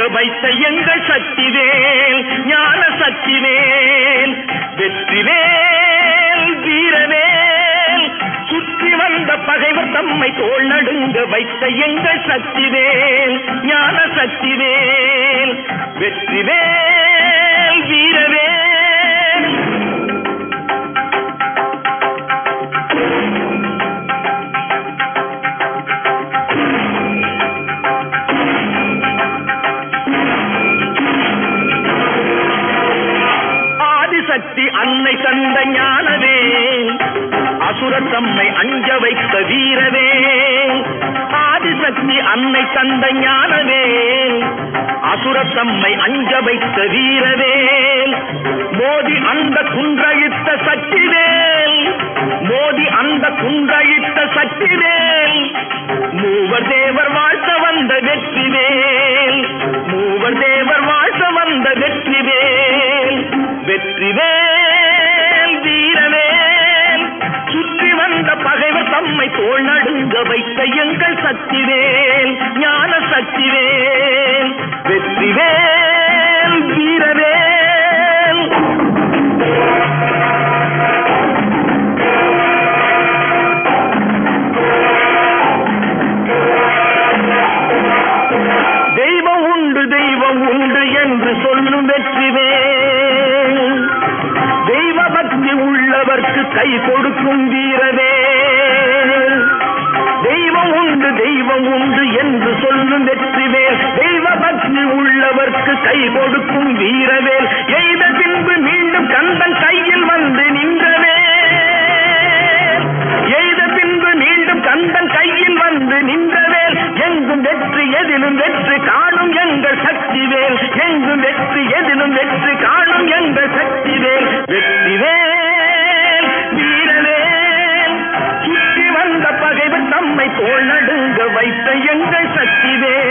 வைத்த எங்கள் சக்திவேல் ஞான சக்திவேல் வெற்றிவேல் வீரவேல் சுற்றி வந்த பகைவர் தம்மை தோல் நடுங்க வைத்த எங்கள் சக்திவேல் ஞான சக்திவேல் வெற்றிவேல் வீரவேல் ஆதிசக்தி அன்னை தந்த ஞானவே அசுரர் தம்மை அஞ்ச வைத்த வீரவே ஆதிசக்தி அன்னை தந்த ஞானவே அசுரர் தம்மை அஞ்ச வைத்த வீரவே மோதி அந்த குன்றழித்த சக்திவேல் மோதி அந்த குன்றழித்த சக்திவேல் மூவர் தேவர் வாழ்த்த வந்த வெற்றிவேல் மூவர் தேவர் வாழ்த்த வந்த வெற்றிவேல் வெற்றிவேல் வீரவேல் சுற்றி வந்த பகைவர் தம்மை தோல் நடுங்க வைத்த எங்கள் சக்திவேல் ஞான சக்திவேல் வெற்றிவேல் வீரவேல் தெய்வம் உண்டு தெய்வம் உண்டு என்று சொல்லும் வெற்றிவேல் தெய்வ பக்தி உள்ளவர்க்கு கை கொடுக்கும் வீரவே தெய்வம் உண்டு தெய்வம் உண்டு என்று சொல்லும் வெற்றிவேல் தெய்வ பக்தி உள்ளவர்க்கு கை கொடுக்கும் வீரவேல் எய்த பின்பு மீண்டும் கந்தன் கையில் வந்து நின்றவே எய்த பின்பு மீண்டும் கந்தன் கையில் வந்து நின்றவேல் எங்கும் வெற்றி எதிலும் வெற்றி காணும் எங்கள் சக்திவேல் எங்கும் வெற்றி எதிலும் வெற்றி காணும் எங்கள் சக்திவேல் வெற்றிவேல் வீரவேல் சுற்றி வந்த பகைவர் தம்மை தோல் நடுங்க வைத்த எங்கள் சக்திவேல்